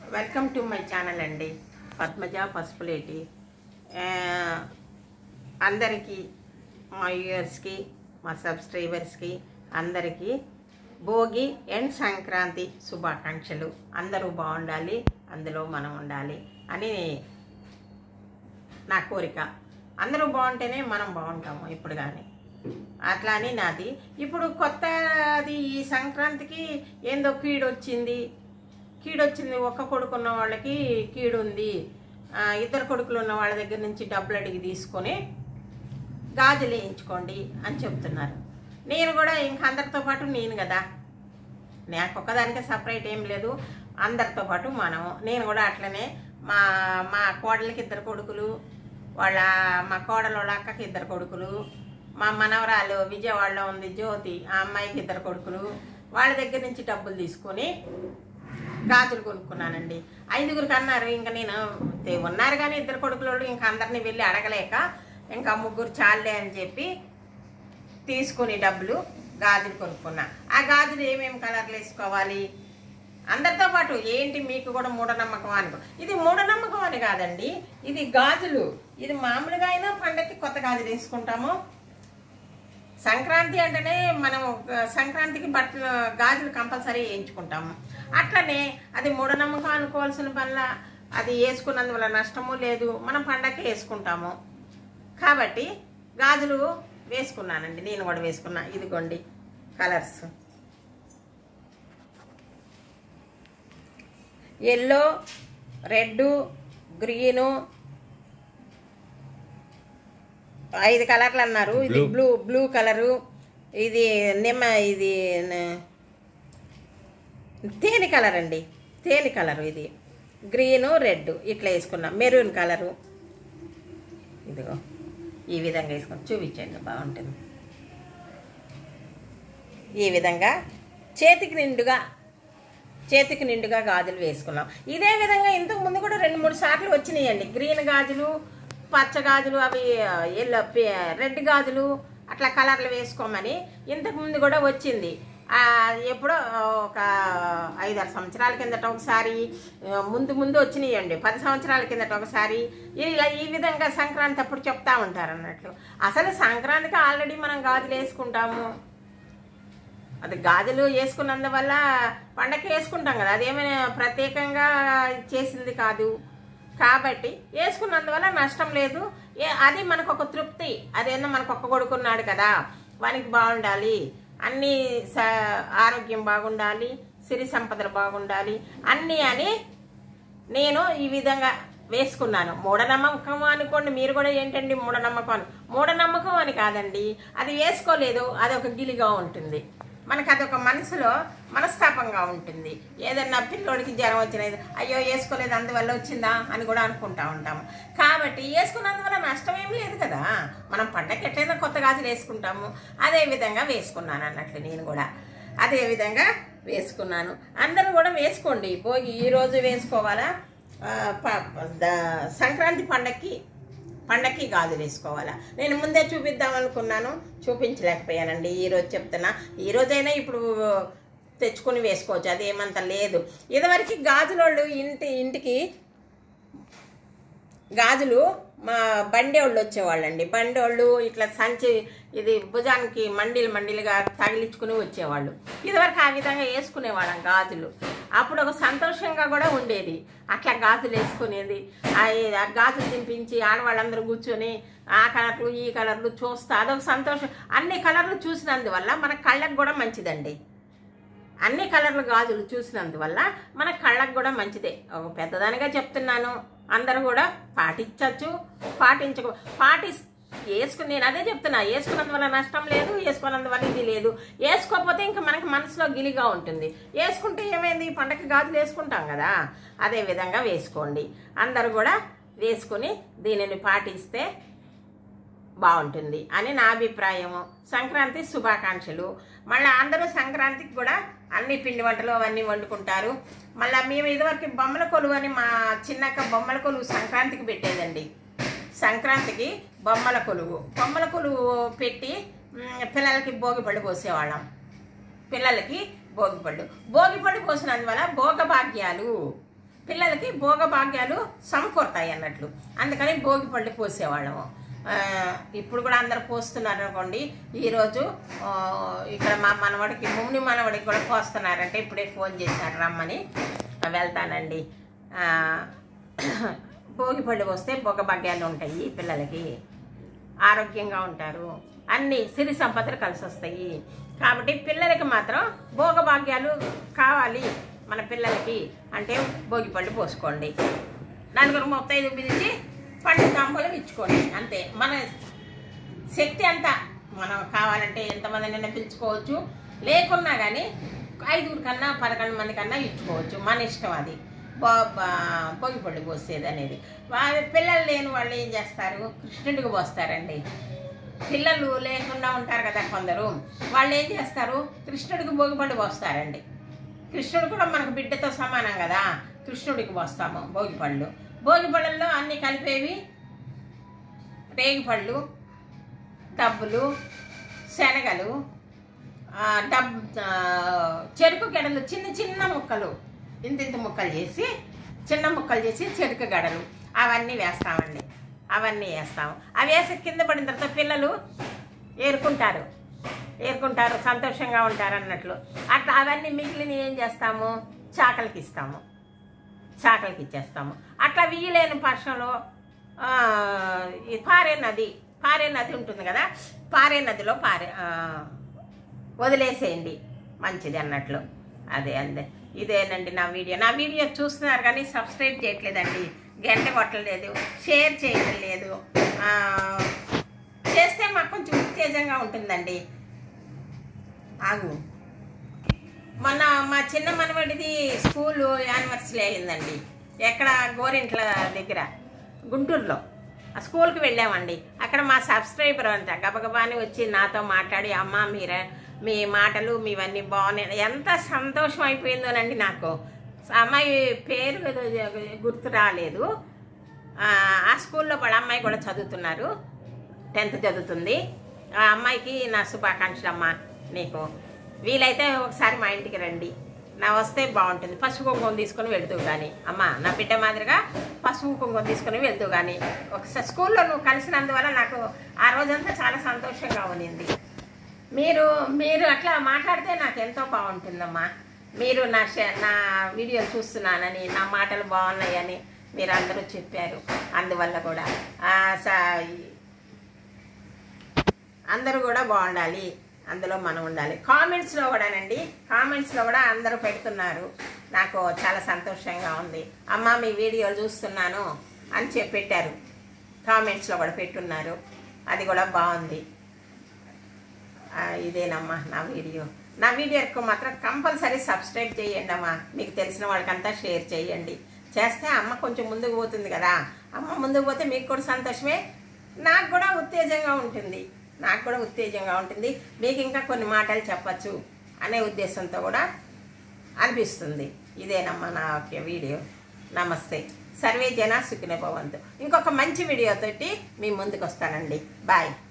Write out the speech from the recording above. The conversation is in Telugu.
వెల్కమ్ టు మై ఛానల్ అండి పద్మజ పసుపులేటి ఆ, అందరికీ మా వ్యూయర్స్కి మా సబ్స్క్రైబర్స్కి అందరికీ భోగి అండ్ సంక్రాంతి శుభాకాంక్షలు అందరూ బాగుండాలి అందులో మనం ఉండాలి అని నా కోరిక అందరూ బాగుంటేనే మనం బాగుంటాము ఇప్పుడు కానీ అట్లా అని నాది ఇప్పుడు కొత్తది ఈ సంక్రాంతికి ఏందో కీడు వచ్చింది కీడు వచ్చింది ఒక్క కొడుకు ఉన్న వాళ్ళకి కీడు ఉంది ఆ, ఇద్దరు కొడుకులు ఉన్న వాళ్ళ దగ్గర నుంచి డబ్బులు అడిగి తీసుకొని గాజులు వేయించుకోండి అని చెప్తున్నారు నేను కూడా ఇంక అందరితో పాటు నేను కదా నాకు ఒక్కదానికే సపరేట్ ఏం లేదు అందరితో పాటు మనం నేను కూడా అట్లనే మా మా కోడలికి ఇద్దరు కొడుకులు వాళ్ళ మా కోడల వాళ్ళ అక్కకి ఇద్దరు కొడుకులు మా మనవరాలు విజయవాడలో ఉంది జ్యోతి ఆ అమ్మాయికి ఇద్దరు కొడుకులు వాళ్ళ దగ్గర నుంచి డబ్బులు తీసుకొని గాజులు కొనుక్కున్నానండి ఐదుగురికి అన్నారు ఇంకా నేను తే- ఉన్నారు కానీ ఇద్దరు కొడుకులు ఇంకా అందరినీ వెళ్ళి అడగలేక ఇంకా ముగ్గురు చాలే అని చెప్పి తీసుకుని డబ్బులు గాజులు కొనుక్కున్నా ఆ గాజులు ఏమేమి కలర్లు వేసుకోవాలి అందరితో పాటు ఏంటి మీకు కూడా మూఢనమ్మకం అనుకో ఇది మూఢనమ్మకం అని కాదండి ఇది గాజులు ఇది మామూలుగా అయినా పండగకి కొత్త గాజులు వేసుకుంటాము సంక్రాంతి అంటేనే మనం ఆ, సంక్రాంతికి బట్టలు గాజులు కంపల్సరీ వేయించుకుంటాము అట్లనే అది మూఢనమ్మకం అనుకోవాల్సిన పనుల అది వేసుకున్నందువల్ల నష్టము లేదు మనం పండగకి వేసుకుంటాము కాబట్టి గాజులు వేసుకున్నానండి నేను కూడా వేసుకున్నా ఇదిగోండి కలర్స్ ఎల్లో రెడ్ గ్రీను ఐదు కలర్లు అన్నారు ఇది బ్లూ బ్లూ కలరు ఇది నిమ్మ ఇది న- తేనె కలర్ అండి తేనె కలరు ఇది గ్రీను రెడ్ ఇట్లా వేసుకున్నాం మెరూన్ కలరు ఇదిగో ఈ విధంగా వేసుకొని చూపించండి బాగుంటుంది ఈ విధంగా చేతికి నిండుగా చేతికి నిండుగా గాజులు వేసుకున్నాం ఇదే విధంగా ఇంతకు ముందు కూడా రెండు మూడు సార్లు వచ్చినాయండి గ్రీన్ గాజులు పచ్చ గాజులు అవి ఎల్లో రెడ్ గాజులు అట్లా కలర్లు వేసుకోమని ఇంతకు ముందు కూడా వచ్చింది ఆ, ఎప్పుడో ఒక ఐదారు సంవత్సరాల కిందట ఒకసారి ఆ, ముందు ముందు వచ్చినాయండి పది సంవత్సరాల కిందట ఒకసారి ఇలా ఈ విధంగా సంక్రాంతి అప్పుడు చెప్తా ఉంటారు అన్నట్లు అసలు సంక్రాంతికి ఆల్రెడీ మనం గాజులు వేసుకుంటాము అది గాజులు వేసుకున్నందువల్ల పండగ వేసుకుంటాం కదా అదేమైనా ప్రత్యేకంగా చేసింది కాదు కాబట్టి వేసుకున్నందువల్ల నష్టం లేదు ఏ- అది మనకు ఒక తృప్తి అదేందో మనకు ఒక్క కొడుకున్నాడు కదా వానికి బాగుండాలి అన్ని స ఆరోగ్యం బాగుండాలి సిరి సంపదలు బాగుండాలి అన్నీ అని నేను ఈ విధంగా వేసుకున్నాను మూఢనమ్మకం అనుకోండి మీరు కూడా ఏంటండి మూఢనమ్మకం అని మూఢనమ్మకం అని కాదండి అది వేసుకోలేదు అది ఒక గిలిగా ఉంటుంది మనకు అదొక మనసులో మనస్తాపంగా ఉంటుంది ఏదన్నా పిల్లోడికి జ్వరం వచ్చినది అయ్యో వేసుకోలేదు అందువల్ల వచ్చిందా అని కూడా అనుకుంటా ఉంటాము కాబట్టి వేసుకున్నందువల్ల నష్టం ఏం లేదు కదా మనం పండగ ఎట్లయినా కొత్త గాజులు వేసుకుంటాము అదే విధంగా వేసుకున్నాను అన్నట్లు నేను కూడా అదే విధంగా వేసుకున్నాను అందరూ కూడా వేసుకోండి భోగి ఈ రోజు వేసుకోవాలా ఆ, ప- ద- సంక్రాంతి పండక్కి పండక్కి గాజులు వేసుకోవాలా నేను ముందే చూపిద్దాం అనుకున్నాను చూపించలేకపోయానండి ఈరోజు చెప్తున్నా ఈ రోజైనా ఇప్పుడు తెచ్చుకొని వేసుకోవచ్చు అదేమంత లేదు ఇదివరకు గాజులోళ్ళు ఇంటి ఇంటికి గాజులు మా బండేవాళ్ళు వచ్చేవాళ్ళండి బండేవాళ్ళు ఇట్లా సంచి ఇది భుజానికి మండీలు మండీలుగా తగిలించుకుని వచ్చేవాళ్ళు ఇదివరకు ఆ విధంగా వేసుకునేవాళ్ళం గాజులు అప్పుడు ఒక సంతోషంగా కూడా ఉండేది అట్లా గాజులు వేసుకునేది ఆ ఏ- ఆ గాజులు తినిపించి ఆడవాళ్ళందరూ కూర్చొని ఆ కలర్లు ఈ కలర్లు చూస్తా అదొక సంతోషం అన్ని కలర్లు చూసినందువల్ల మన కళ్ళకు కూడా మంచిదండి అన్ని కలర్ల గాజులు చూసినందువల్ల మన కళ్ళకు కూడా మంచిదే ఒక పెద్దదానిగా చెప్తున్నాను అందరూ కూడా పాటించవచ్చు పాటించక పాటి వేసుకుని నేను అదే చెప్తున్నా వేసుకున్నందువల్ల నష్టం లేదు వేసుకున్నందువల్ల ఇది లేదు వేసుకోకపోతే ఇంకా మనకి మనసులో గిలిగా ఉంటుంది వేసుకుంటే ఏమైంది పండగకి గాజులు వేసుకుంటాం కదా అదే విధంగా వేసుకోండి అందరూ కూడా వేసుకుని దీనిని పాటిస్తే బాగుంటుంది అని నా అభిప్రాయము సంక్రాంతి శుభాకాంక్షలు మళ్ళీ అందరూ సంక్రాంతికి కూడా అన్ని పిండి వంటలు అవన్నీ వండుకుంటారు మళ్ళీ మేము ఇదివరకు బొమ్మల కొలువు అని మా చిన్నక్క బొమ్మల కొలువు సంక్రాంతికి పెట్టేదండి సంక్రాంతికి బొమ్మల కొలువు బొమ్మల కొలువు పెట్టి మ్, పిల్లలకి భోగి పళ్ళు పోసేవాళ్ళం పిల్లలకి భోగిపళ్ళు భోగిపళ్ళు పోసినందువల్ల భోగభాగ్యాలు పిల్లలకి భోగ భాగ్యాలు సమకూరుతాయి అన్నట్లు అందుకని భోగి పళ్ళు పోసేవాళ్ళము ఆ, ఇప్పుడు కూడా అందరు పోస్తున్నారు అనుకోండి ఈరోజు ఆ, ఇక్కడ మా మనవడికి ముమ్ని మనవడికి కూడా పోస్తున్నారంటే ఇప్పుడే ఫోన్ చేశారు రమ్మని ఆ, వెళ్తానండి ఆ, భోగి పళ్ళు పోస్తే భోగ భాగ్యాలు ఉంటాయి పిల్లలకి ఆరోగ్యంగా ఉంటారు అన్ని సిరి సంపదలు కలిసి వస్తాయి కాబట్టి పిల్లలకి మాత్రం భోగభాగ్యాలు కావాలి మన పిల్లలకి అంటే భోగి పళ్ళు పోసుకోండి నలుగురు ముప్పైదు పిలిచి పండు తాంబూలం ఇచ్చుకోండి అంతే మన శక్తి అంతా మనం కావాలంటే ఎంతమందినైనా పిలుచుకోవచ్చు లేకున్నా కానీ ఐదుగురు కన్నా పదకొండు మంది కన్నా ఇచ్చుకోవచ్చు మన ఇష్టం అది బో- బా- భోగిపళ్ళు పోసేది అనేది వాళ్ళ పిల్లలు లేని వాళ్ళు ఏం చేస్తారు కృష్ణుడికి పోస్తారండి పిల్లలు లేకుండా ఉంటారు కదా కొందరు వాళ్ళు ఏం చేస్తారు కృష్ణుడికి భోగిపళ్ళు పోస్తారండి కృష్ణుడు కూడా మనకు బిడ్డతో సమానం కదా కృష్ణుడికి పోస్తాము భోగిపళ్ళు భోగిపళ్ళల్లో అన్నీ కలిపేవి రేగిపళ్ళు డబ్బులు శనగలు ఆ, డబ్ ఆ, చెరుకు గడలు చిన్న చిన్న ముక్కలు ఇంత ఇంత ముక్కలు చేసి చిన్న ముక్కలు చేసి చెరుకు గడలు అవన్నీ వేస్తామండి అవన్నీ వేస్తాము అవి వేసి కింద పడిన తర్వాత పిల్లలు ఏరుకుంటారు ఏరుకుంటారు సంతోషంగా ఉంటారు అన్నట్లు అట్లా అవన్నీ మిగిలిన ఏం చేస్తాము చాకలికి ఇస్తాము చాకలికి ఇచ్చేస్తాము అట్లా వీయలేని పక్షంలో ఆ, ఈ పారే నది పారే నది ఉంటుంది కదా పారే నదిలో పారే ఆ, వదిలేసేయండి మంచిది అన్నట్లు అదే అందే ఇదేనండి నా వీడియో నా వీడియో చూస్తున్నారు కానీ సబ్స్క్రైబ్ చేయట్లేదండి గంట కొట్టలేదు షేర్ చేయడం లేదు ఆ, చేస్తే మాకు కొంచెం ఉత్తేజంగా ఉంటుందండి ఆగు మొన్న మా చిన్న మనవడిది స్కూల్ యానివర్సరీ అయిందండి ఎక్కడ గోరింట్ల దగ్గర గుంటూరులో ఆ స్కూల్కి వెళ్ళామండి అక్కడ మా సబ్స్క్రైబర్ అంట గబగబాని వచ్చి నాతో మాట్లాడి అమ్మ మీరే మీ మాటలు మీవన్నీ బాగున్నాయి ఎంత సంతోషం అయిపోయిందోనండి నాకు ఆ అమ్మాయి పేరు ఏదో గుర్తు రాలేదు ఆ, ఆ స్కూల్లో వాళ్ళ అమ్మాయి కూడా చదువుతున్నారు టెన్త్ చదువుతుంది ఆ అమ్మాయికి నా శుభాకాంక్షలు అమ్మా నీకు వీలైతే ఒకసారి మా ఇంటికి రండి నా వస్తే బాగుంటుంది పసుపు కుంకుమ తీసుకొని వెళ్తూ కానీ అమ్మ నా బిడ్డ మాదిరిగా పసుపు కుంకుమ తీసుకొని వెళ్తూ కానీ ఒకసారి స్కూల్లో నువ్వు కలిసినందువల్ల నాకు ఆ రోజంతా చాలా సంతోషంగా ఉన్నింది మీరు మీరు అట్లా మాట్లాడితే నాకు ఎంతో బాగుంటుందమ్మా మీరు నా షే- నా వీడియోలు చూస్తున్నానని నా మాటలు బాగున్నాయని మీరు అందరూ చెప్పారు అందువల్ల కూడా ఆ, స- అందరూ కూడా బాగుండాలి అందులో మనం ఉండాలి కామెంట్స్లో కూడానండి కామెంట్స్లో కూడా అందరూ పెడుతున్నారు నాకు చాలా సంతోషంగా ఉంది అమ్మ మీ వీడియోలు చూస్తున్నాను అని చెప్పి పెట్టారు కామెంట్స్లో కూడా పెట్టున్నారు అది కూడా బాగుంది ఆ, ఇదేనమ్మా నా వీడియో నా వీడియోకి మాత్రం కంపల్సరీ సబ్స్క్రైబ్ చేయండి అమ్మా మీకు తెలిసిన వాళ్ళకంతా షేర్ చేయండి చేస్తే అమ్మ కొంచెం ముందుకు పోతుంది కదా అమ్మ ముందుకు పోతే మీకు కూడా సంతోషమే నాకు కూడా ఉత్తేజంగా ఉంటుంది నాకు కూడా ఉత్తేజంగా ఉంటుంది మీకు ఇంకా కొన్ని మాటలు చెప్పచ్చు అనే ఉద్దేశంతో కూడా అనిపిస్తుంది ఇదేనమ్మా నా యొక్క వీడియో నమస్తే సర్వే జన సుఖిన భవంతు ఇంకొక మంచి వీడియోతోటి మీ ముందుకు వస్తానండి బాయ్